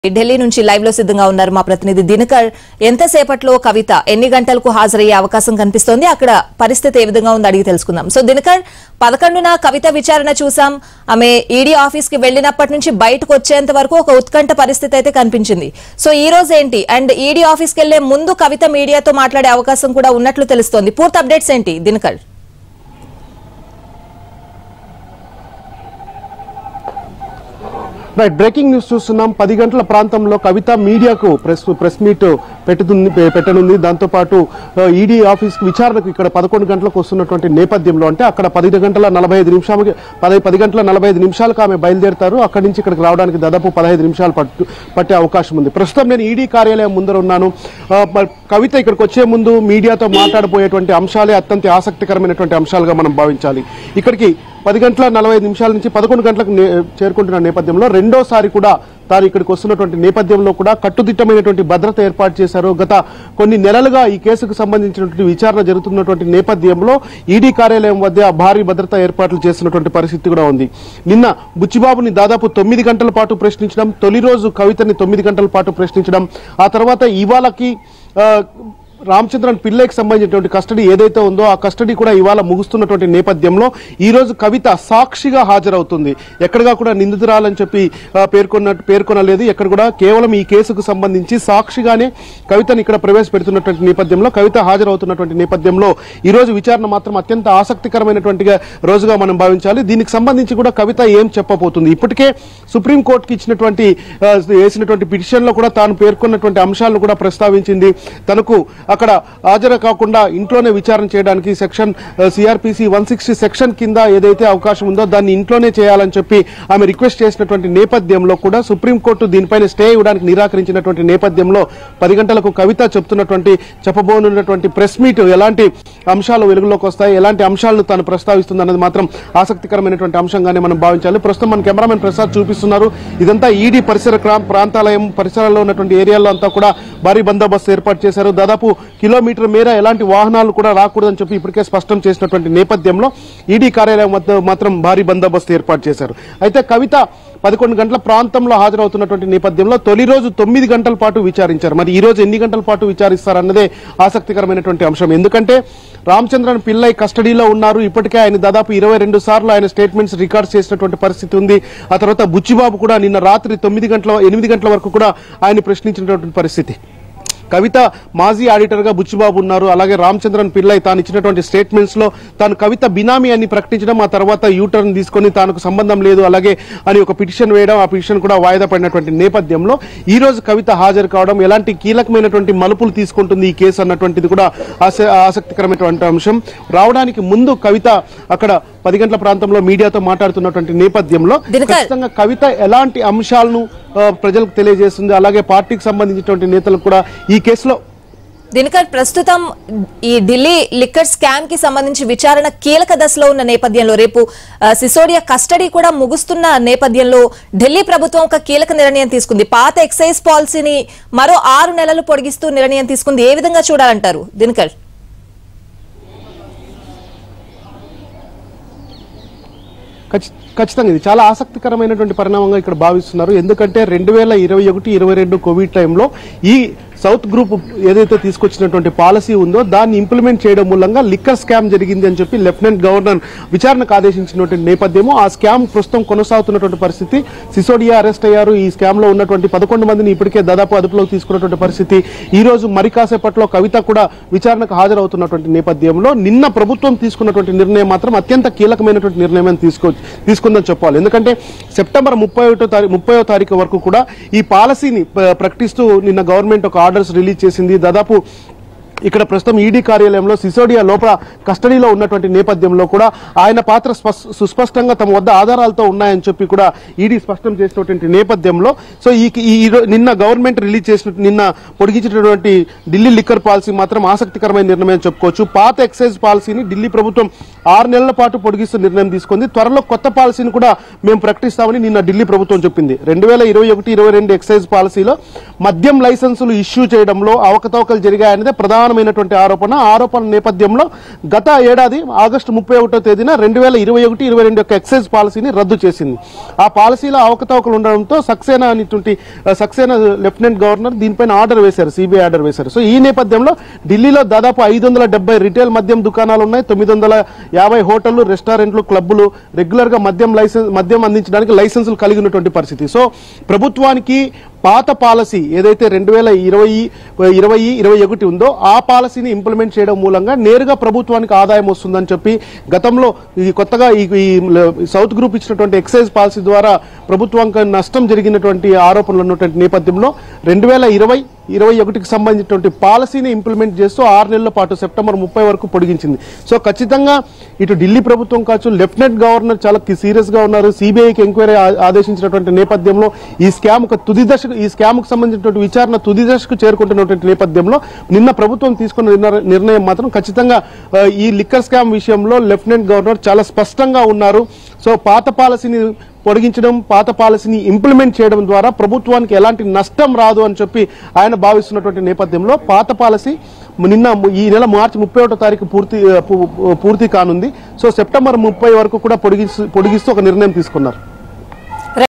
ఢిల్లీ నుంచి లైవ్ లో సిద్ధంగా ఉన్నారు మా ప్రతినిధి దినకర్ ఎంతసేపట్లో కవిత ఎన్ని గంటలకు హాజరయ్యే అవకాశం కనిపిస్తోంది అక్కడ పరిస్థితి ఏ విధంగా ఉంది అడిగి తెలుసుకుందాం సో దినకర్ పదకొండున కవిత విచారణ చూసాం ఆమె ఈడీ ఆఫీస్ కి వెళ్లినప్పటి నుంచి బయటకు వచ్చేంత వరకు ఒక ఉత్కంఠ పరిస్థితి అయితే కనిపించింది సో ఈ రోజు ఏంటి అండ్ ఈడీ ఆఫీస్ కి వెళ్లే ముందు కవిత మీడియాతో మాట్లాడే అవకాశం కూడా ఉన్నట్లు తెలుస్తోంది పూర్తి అప్డేట్స్ ఏంటి దినకర్ రైట్ బ్రేకింగ్ న్యూస్ చూస్తున్నాం పది గంటల ప్రాంతంలో కవిత మీడియాకు ప్రెస్ ప్రెస్ మీట్ పెట్టుతుంది పె- పెట్టనుంది దాంతోపాటు ఈడీ ఆఫీస్ విచారణకు ఇక్కడ పదకొండు గంటలకు వస్తున్నటువంటి నేపథ్యంలో అంటే అక్కడ పది గంటల నలభై ఐదు నిమిషాలకి పది పది గంటల నలభై ఐదు నిమిషాలకు ఆమె బయలుదేరుతారు అక్కడి నుంచి ఇక్కడికి రావడానికి దాదాపు పదహైదు నిమిషాలు పట్టు పట్టే అవకాశం ఉంది ప్రస్తుతం నేను ఈడీ కార్యాలయం ముందర ఉన్నాను ఆ, మ- కవిత ఇక్కడికి వచ్చే ముందు మీడియాతో మాట్లాడబోయేటువంటి అంశాలే అత్యంత ఆసక్తికరమైనటువంటి అంశాలుగా మనం భావించాలి ఇక్కడికి పది గంటల నలభై ఐదు నిమిషాల నుంచి పదకొండు గంటలకు నే- చేరుకుంటున్న నేపథ్యంలో రెండోసారి కూడా తాను ఇక్కడికి వస్తున్నటువంటి నేపథ్యంలో కూడా కట్టుదిట్టమైనటువంటి భద్రత ఏర్పాటు చేశారు గత కొన్ని నెలలుగా ఈ కేసుకు సంబంధించినటువంటి విచారణ జరుగుతున్నటువంటి నేపథ్యంలో ఈడీ కార్యాలయం వద్ద భారీ భద్రతా ఏర్పాట్లు చేసినటువంటి పరిస్థితి కూడా ఉంది నిన్న బుచ్చిబాబుని దాదాపు తొమ్మిది గంటల పాటు ప్రశ్నించడం తొలి రోజు కవితని తొమ్మిది గంటల పాటు ప్రశ్నించడం ఆ తర్వాత ఇవాళకి ఆ, రామచంద్రన్ పిల్లైకి సంబంధించినటువంటి కస్టడీ ఏదైతే ఉందో ఆ కస్టడీ కూడా ఇవాళ ముగుస్తున్నటువంటి నేపథ్యంలో ఈ రోజు కవిత సాక్షిగా హాజరవుతుంది ఎక్కడగా కూడా నిందితురాలని చెప్పి ఆ, పేర్కొన్నట్టు పేర్కొనలేదు ఎక్కడ కూడా కేవలం ఈ కేసుకు సంబంధించి సాక్షిగానే కవితను ఇక్కడ ప్రవేశపెడుతున్నటువంటి నేపథ్యంలో కవిత హాజరవుతున్నటువంటి నేపథ్యంలో ఈ రోజు విచారణ మాత్రం అత్యంత ఆసక్తికరమైనటువంటి రోజుగా మనం భావించాలి దీనికి సంబంధించి కూడా కవిత ఏం చెప్పబోతుంది ఇప్పటికే సుప్రీంకోర్టుకి ఇచ్చినటువంటి ఆ, వేసినటువంటి పిటిషన్ లో కూడా తాను పేర్కొన్నటువంటి అంశాలను కూడా ప్రస్తావించింది తనకు అక్కడ హాజరు కాకుండా ఇంట్లోనే విచారణ చేయడానికి section CrPC one sixty section కింద ఏదైతే అవకాశం ఉందో దాన్ని ఇంట్లోనే చేయాలని చెప్పి ఆమె రిక్వెస్ట్ చేసినటువంటి నేపథ్యంలో కూడా సుప్రీంకోర్టు దీనిపైన స్టే ఇవ్వడానికి నిరాకరించినటువంటి నేపథ్యంలో పది గంటలకు కవిత చెప్తున్నటువంటి చెప్పబోనున్నటువంటి ప్రెస్ మీట్ ఎలాంటి అంశాలు వెలుగులోకి వస్తాయి ఎలాంటి అంశాలను తాను ప్రస్తావిస్తుంది అన్నది మాత్రం ఆసక్తికరమైనటువంటి అంశంగానే మనం భావించాలి ప్రస్తుతం మన కెమెరామెన్ ప్రసాద్ చూపిస్తున్నారు ఇదంతా ఈడీ పరిసర క్రా- ప్రాంతాలయం పరిసరాల్లో ఉన్నటువంటి ఏరియాల్లో అంతా కూడా భారీ బందోబస్తు ఏర్పాటు చేశారు దాదాపు కిలోమీటర్ మేర ఎలాంటి వాహనాలు కూడా రాకూడదని చెప్పి ఇప్పటికే స్పష్టం చేసినటువంటి నేపథ్యంలో ఈడీ కార్యాలయం వద్ద మాత్రం భారీ బందోబస్తు ఏర్పాటు చేశారు అయితే కవిత పదకొండు గంటల ప్రాంతంలో హాజరవుతున్నటువంటి నేపథ్యంలో తొలి రోజు తొమ్మిది గంటల పాటు విచారించారు మరి ఈ రోజు ఎన్ని గంటల పాటు విచారిస్తారన్నదే ఆసక్తికరమైనటువంటి అంశం ఎందుకంటే రామచంద్రన్ పిల్లై కస్టడీలో ఉన్నారు ఇప్పటికే ఆయన దాదాపు ఇరవై రెండు సార్లు ఆయన స్టేట్మెంట్స్ రికార్డ్ చేసినటువంటి పరిస్థితి ఉంది ఆ తర్వాత బుచ్చిబాబు కూడా నిన్న రాత్రి తొమ్మిది గంటల ఎనిమిది గంటల వరకు కూడా ఆయన ప్రశ్నించినటువంటి పరిస్థితి కవిత మాజీ ఆడిటర్ గా బుచ్చిబాబు ఉన్నారు అలాగే రామచంద్రన్ పిల్లై తాను ఇచ్చినటువంటి స్టేట్మెంట్స్ లో తాను కవిత బినామీ అని ప్రకటించడం ఆ తర్వాత యూటర్న్ తీసుకొని తనకు సంబంధం లేదు అలాగే అని ఒక పిటిషన్ వేయడం ఆ పిటిషన్ కూడా వాయిదా పడినటువంటి నేపథ్యంలో ఈ రోజు కవిత హాజరు కావడం ఎలాంటి కీలకమైనటువంటి మలుపులు తీసుకుంటుంది ఈ కేసు అన్నటువంటిది కూడా ఆస- ఆసక్తికరమైనటువంటి అంశం రావడానికి ముందు కవిత అక్కడ పది గంటల ప్రాంతంలో మీడియాతో మాట్లాడుతున్నటువంటి నేపథ్యంలో దినకర్. ఖచ్చితంగా కవిత ఎలాంటి అంశాలను ఆ, ప్రజలకు తెలియజేస్తుంది అలాగే పార్టీకి సంబంధించినటువంటి నేతలకు కూడా ఈ కేసులో దినకర్ ప్రస్తుతం ఈ ఢిల్లీ లిక్కర్ స్కామ్ కి సంబంధించి విచారణ కీలక దశలో ఉన్న నేపథ్యంలో రేపు ఆ, సిసోడియా కస్టడీ కూడా ముగుస్తున్న నేపథ్యంలో ఢిల్లీ ప్రభుత్వం ఒక కీలక నిర్ణయం తీసుకుంది పాత ఎక్సైజ్ పాలసీని మరో ఆరు నెలలు పొడిగిస్తూ నిర్ణయం తీసుకుంది ఏ విధంగా చూడాలంటారు దినకర్ ఖచ్చి- ఖచ్చితంగా ఇది చాలా ఆసక్తికరమైనటువంటి పరిణామంగా ఇక్కడ భావిస్తున్నారు ఎందుకంటే రెండు వేల ఇరవై ఒకటి ఇరవై రెండు కోవిడ్ టైంలో ఈ సౌత్ గ్రూప్ ఏదైతే తీసుకొచ్చినటువంటి పాలసీ ఉందో దాన్ని ఇంప్లిమెంట్ చేయడం మూలంగా లిక్కర్ స్కామ్ జరిగింది అని చెప్పి లెఫ్టినెంట్ గవర్నర్ విచారణకు ఆదేశించినటువంటి నేపథ్యము ఆ స్కామ్ ప్రస్తుతం కొనసాగుతున్నటువంటి పరిస్థితి సిసోడియా అరెస్ట్ అయ్యారు ఈ స్కామ్ లో ఉన్నటువంటి పదకొండు మందిని ఇప్పటికే దాదాపు అదుపులోకి తీసుకున్నటువంటి పరిస్థితి ఈ రోజు మరి కాసేపట్లో కవిత కూడా విచారణకు హాజరవుతున్నటువంటి నేపథ్యంలో నిన్న ప్రభుత్వం తీసుకున్నటువంటి నిర్ణయం మాత్రం అత్యంత కీలకమైనటువంటి నిర్ణయం అని తీసుకో తీసుకుందని చెప్పాలి ఎందుకంటే సెప్టెంబర్ ముప్పై ఒకటో తారీఖు ముప్పయో తారీఖు వరకు కూడా ఈ పాలసీని ప్ర- ప్రకటిస్తూ నిన్న గవర్నమెంట్ ఒక ఆర్డర్స్ రిలీజ్ చేసింది దాదాపు ఇక్కడ ప్రస్తుతం ఈడీ కార్యాలయంలో సిసోడియా లోపల కస్టడీలో ఉన్నటువంటి నేపథ్యంలో కూడా ఆయన పాత్ర స్పస్- సుస్పష్టంగా తమ వద్ద ఆధారాలతో ఉన్నాయని చెప్పి కూడా ఈడీ స్పష్టం చేసినటువంటి నేపథ్యంలో సో ఈ ఈ- ఈ రో- నిన్న గవర్నమెంట్ రిలీజ్ చేసిన నిన్న పొడిగించినటువంటి ఢిల్లీ లిక్కర్ పాలసీ మాత్రం ఆసక్తికరమైన నిర్ణయం అని చెప్పుకోవచ్చు పాత ఎక్సైజ్ పాలసీని ఢిల్లీ ప్రభుత్వం ఆరు నెలల పాటు పొడిగిస్తూ నిర్ణయం తీసుకుంది త్వరలో కొత్త పాలసీని కూడా మేము ప్రకటిస్తామని నిన్న ఢిల్లీ ప్రభుత్వం చెప్పింది రెండు వేల ఇరవై ఒకటి ఇరవై రెండు ఎక్సైజ్ పాలసీలో మద్యం లైసెన్సులు ఇష్యూ చేయడంలో అవకతవకలు జరిగాయనేదే ప్రధాన ప్రధానమైనటువంటి ఆరోపణ ఆ ఆరోపణ నేపథ్యంలో గత ఏడాది ఆగస్టు ముప్పై ఒకటో తేదీన రెండు వేల ఇరవై ఒకటి ఇరవై రెండు యొక్క ఎక్సైజ్ పాలసీని రద్దు చేసింది ఆ పాలసీలో అవకతవకలు ఉండడంతో సక్సేనా అనేటువంటి ఆ, సక్సేనా లెఫ్టినెంట్ గవర్నర్ దీనిపైన ఆర్డర్ వేశారు సిబిఐ ఆర్డర్ వేశారు సో ఈ నేపథ్యంలో ఢిల్లీలో దాదాపు ఐదు వందల డెబ్బై రిటైల్ మద్యం దుకాణాలు ఉన్నాయి తొమ్మిది వందల యాభై హోటళ్లు రెస్టారెంట్లు క్లబ్బులు రెగ్యులర్ గా మద్యం లైసెన్స్ మద్యం అందించడానికి లైసెన్సులు కలిగి ఉన్నటువంటి పరిస్థితి సో ప్రభుత్వానికి పాత పాలసీ ఏదైతే రెండు వేల ఇరవై ఇరవై ఇరవై ఒకటి ఉందో ఆ పాలసీని ఇంప్లిమెంట్ చేయడం మూలంగా నేరుగా ప్రభుత్వానికి ఆదాయం వస్తుందని చెప్పి గతంలో ఈ కొత్తగా ఈ ఈ సౌత్ గ్రూప్ ఇచ్చినటువంటి ఎక్సైజ్ పాలసీ ద్వారా ప్రభుత్వానికి నష్టం జరిగినటువంటి ఆరోపణలు ఉన్నటువంటి నేపథ్యంలో రెండు వేల ఇరవై ఇరవై ఒకటికి సంబంధించినటువంటి పాలసీని ఇంప్లిమెంట్ చేస్తూ ఆరు నెలల పాటు సెప్టెంబర్ ముప్పై వరకు పొడిగించింది సో ఖచ్చితంగా ఇటు ఢిల్లీ ప్రభుత్వం కావచ్చు లెఫ్టినెంట్ గవర్నర్ చాలా సీరియస్ గా ఉన్నారు సిబిఐకి ఎంక్వైరీ ఆ- ఆదేశించినటువంటి నేపథ్యంలో ఈ స్కామ్ ఒక తుది దశకు ఈ స్కామ్ కు సంబంధించినటువంటి విచారణ తుది దశకు చేరుకుంటున్నటువంటి నేపథ్యంలో నిన్న ప్రభుత్వం తీసుకున్న నిర్ణ- నిర్ణయం మాత్రం ఖచ్చితంగా ఆ, ఈ లిక్కర్ స్కామ్ విషయంలో లెఫ్టినెంట్ గవర్నర్ చాలా స్పష్టంగా ఉన్నారు సో పాత పాలసీని పొడిగించడం పాత పాలసీని ఇంప్లిమెంట్ చేయడం ద్వారా ప్రభుత్వానికి ఎలాంటి నష్టం రాదు అని చెప్పి ఆయన భావిస్తున్నటువంటి నేపథ్యంలో పాత పాలసీ నిన్న ఈ నెల మార్చి ముప్పై ఒకటో తారీఖు పూర్తి ఆ, పూ- పూర్తి కానుంది సో సెప్టెంబర్ ముప్పై వరకు కూడా పొడిగిస్తూ పొడిగిస్తూ ఒక నిర్ణయం తీసుకున్నారు